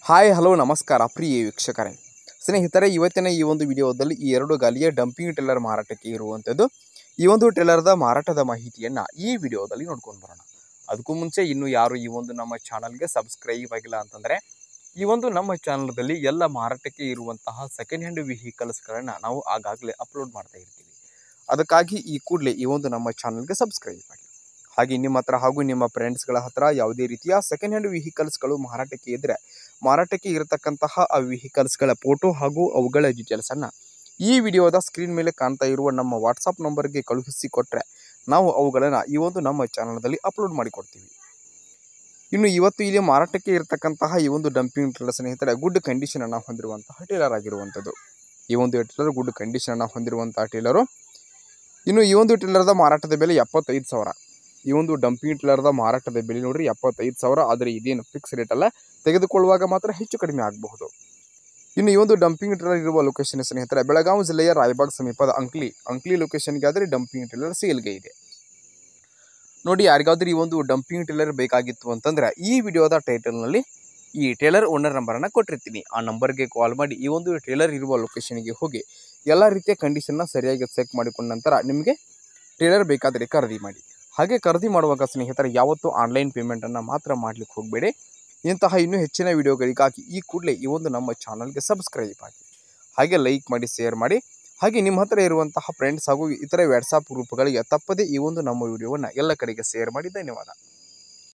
hi hello ನಮಸ್ಕಾರ ಪ್ರಿಯ ವೀಕ್ಷಕರೇ ಸ್ನೇಹಿತರೆ ಇವತ್ತಿನ ಈ ಒಂದು ವಿಡಿಯೋದಲ್ಲಿ ಈ ಎರಡು ಗಾಲಿಯ ಡಂಪಿಂಗ್ ಟೆಲ್ಲರ್ ಮಾರಾಟಕ್ಕೆ ಇರುವಂಥದ್ದು ಈ ಒಂದು ಟೆಲ್ಲರ್ದ ಮಾರಾಟದ ಮಾಹಿತಿಯನ್ನು ಈ ವಿಡಿಯೋದಲ್ಲಿ ನೋಡ್ಕೊಂಡು ಬರೋಣ ಅದಕ್ಕೂ ಮುಂಚೆ ಇನ್ನು ಯಾರು ಈ ಒಂದು ನಮ್ಮ ಚಾನಲ್ಗೆ ಸಬ್ಸ್ಕ್ರೈಬ್ ಆಗಿಲ್ಲ ಅಂತಂದರೆ ಈ ಒಂದು ನಮ್ಮ ಚಾನಲ್ದಲ್ಲಿ ಎಲ್ಲ ಮಾರಾಟಕ್ಕೆ ಇರುವಂತಹ ಸೆಕೆಂಡ್ ಹ್ಯಾಂಡ್ ವೆಹಿಕಲ್ಸ್ಗಳನ್ನು ನಾವು ಆಗಾಗಲೇ ಅಪ್ಲೋಡ್ ಮಾಡ್ತಾ ಇರ್ತೀವಿ ಅದಕ್ಕಾಗಿ ಈ ಕೂಡಲೇ ಈ ಒಂದು ನಮ್ಮ ಚಾನಲ್ಗೆ ಸಬ್ಸ್ಕ್ರೈಬ್ ಆಗಿ ಹಾಗೆ ನಿಮ್ಮ ಹತ್ರ ಹಾಗೂ ನಿಮ್ಮ ಫ್ರೆಂಡ್ಸ್ಗಳ ಹತ್ರ ಯಾವುದೇ ರೀತಿಯ ಸೆಕೆಂಡ್ ಹ್ಯಾಂಡ್ ವೆಹಿಕಲ್ಸ್ಗಳು ಮಾರಾಟಕ್ಕೆ ಇದ್ದರೆ ಮಾರಾಟಕ್ಕೆ ಇರತಕ್ಕಂತಹ ಆ ವೆಹಿಕಲ್ಸ್ಗಳ ಫೋಟೋ ಹಾಗೂ ಅವುಗಳ ಡೀಟೇಲ್ಸನ್ನು ಈ ವಿಡಿಯೋದ ಸ್ಕ್ರೀನ್ ಮೇಲೆ ಕಾಣ್ತಾ ಇರುವ ನಮ್ಮ ವಾಟ್ಸಪ್ ನಂಬರ್ಗೆ ಕಳುಹಿಸಿ ಕೊಟ್ಟರೆ ನಾವು ಅವುಗಳನ್ನು ಈ ಒಂದು ನಮ್ಮ ಚಾನಲ್ದಲ್ಲಿ ಅಪ್ಲೋಡ್ ಮಾಡಿಕೊಡ್ತೀವಿ ಇನ್ನು ಇವತ್ತು ಇಲ್ಲಿ ಮಾರಾಟಕ್ಕೆ ಇರತಕ್ಕಂತಹ ಈ ಒಂದು ಡಂಪಿಂಗ್ ಟ್ರೇಲರ್ ಸ್ನೇಹಿತರೆ ಗುಡ್ ಕಂಡೀಷನನ್ನು ಹೊಂದಿರುವಂತಹ ಟೇಲರ್ ಆಗಿರುವಂಥದ್ದು ಈ ಒಂದು ಟೇಲರ್ ಗುಡ್ ಕಂಡೀಷನನ್ನು ಹೊಂದಿರುವಂತಹ ಟೇಲರು ಇನ್ನು ಈ ಒಂದು ಟೇಲರ್ದ ಮಾರಾಟದ ಬೆಲೆ ಎಪ್ಪತ್ತೈದು ಸಾವಿರ ಈ ಒಂದು ಡಂಪಿಂಗ್ ಟೇಲರ್ದ ಮಾರಾಟದ ಬೆಲೆ ನೋಡ್ರಿ ಎಪ್ಪತ್ತೈದು ಸಾವಿರ ಆದರೆ ಇದೇನು ಫಿಕ್ಸ್ ರೇಟ್ ಅಲ್ಲ ತೆಗೆದುಕೊಳ್ಳುವಾಗ ಮಾತ್ರ ಹೆಚ್ಚು ಕಡಿಮೆ ಆಗಬಹುದು ಇನ್ನು ಈ ಒಂದು ಡಂಪಿಂಗ್ ಟ್ರೇಲರ್ ಇರುವ ಲೊಕೇಶನ್ ಸ್ನೇಹಿತರೆ ಬೆಳಗಾವಿ ಜಿಲ್ಲೆಯ ರಾಯಬಾಗ್ ಸಮೀಪದ ಅಂಕ್ಲಿ ಅಂಕ್ಲಿ ಲೊಕೇಶನ್ಗೆ ಆದರೆ ಡಂಪಿಂಗ್ ಟ್ರೇಲರ್ ಸೇಲ್ಗೆ ಇದೆ ನೋಡಿ ಯಾರಿಗಾದ್ರೂ ಈ ಒಂದು ಡಂಪಿಂಗ್ ಟೇಲರ್ ಬೇಕಾಗಿತ್ತು ಅಂತಂದ್ರೆ ಈ ವಿಡಿಯೋದ ಟೈಟಲ್ನಲ್ಲಿ ಈ ಟೇಲರ್ ಓನರ್ ನಂಬರನ್ನು ಕೊಟ್ಟಿರ್ತೀನಿ ಆ ನಂಬರ್ಗೆ ಕಾಲ್ ಮಾಡಿ ಈ ಒಂದು ಟೇಲರ್ ಇರುವ ಲೊಕೇಶನ್ಗೆ ಹೋಗಿ ಎಲ್ಲ ರೀತಿಯ ಕಂಡೀಷನ್ನ ಸರಿಯಾಗಿ ಚೆಕ್ ಮಾಡಿಕೊಂಡ ನಂತರ ನಿಮಗೆ ಟೇಲರ್ ಬೇಕಾದರೆ ಖರೀದಿ ಮಾಡಿ ಹಾಗೆ ಖರೀದಿ ಮಾಡುವಾಗ ಸ್ನೇಹಿತರೆ ಯಾವತ್ತೂ ಆನ್ಲೈನ್ ಪೇಮೆಂಟನ್ನು ಮಾತ್ರ ಮಾಡಲಿಕ್ಕೆ ಹೋಗಬೇಡಿ ಇಂತಹ ಇನ್ನೂ ಹೆಚ್ಚಿನ ವಿಡಿಯೋಗಳಿಗಾಗಿ ಈ ಕೂಡಲೇ ಈ ಒಂದು ನಮ್ಮ ಚಾನಲ್ಗೆ ಸಬ್ಸ್ಕ್ರೈಬ್ ಆಗಿ ಹಾಗೆ ಲೈಕ್ ಮಾಡಿ ಶೇರ್ ಮಾಡಿ ಹಾಗೆ ನಿಮ್ಮ ಹತ್ರ ಇರುವಂತಹ ಫ್ರೆಂಡ್ಸ್ ಹಾಗೂ ಇತರೆ ವಾಟ್ಸಾಪ್ ಗ್ರೂಪ್ಗಳಿಗೆ ತಪ್ಪದೇ ಈ ಒಂದು ನಮ್ಮ ವಿಡಿಯೋವನ್ನು ಎಲ್ಲ ಕಡೆಗೆ ಶೇರ್ ಮಾಡಿ ಧನ್ಯವಾದ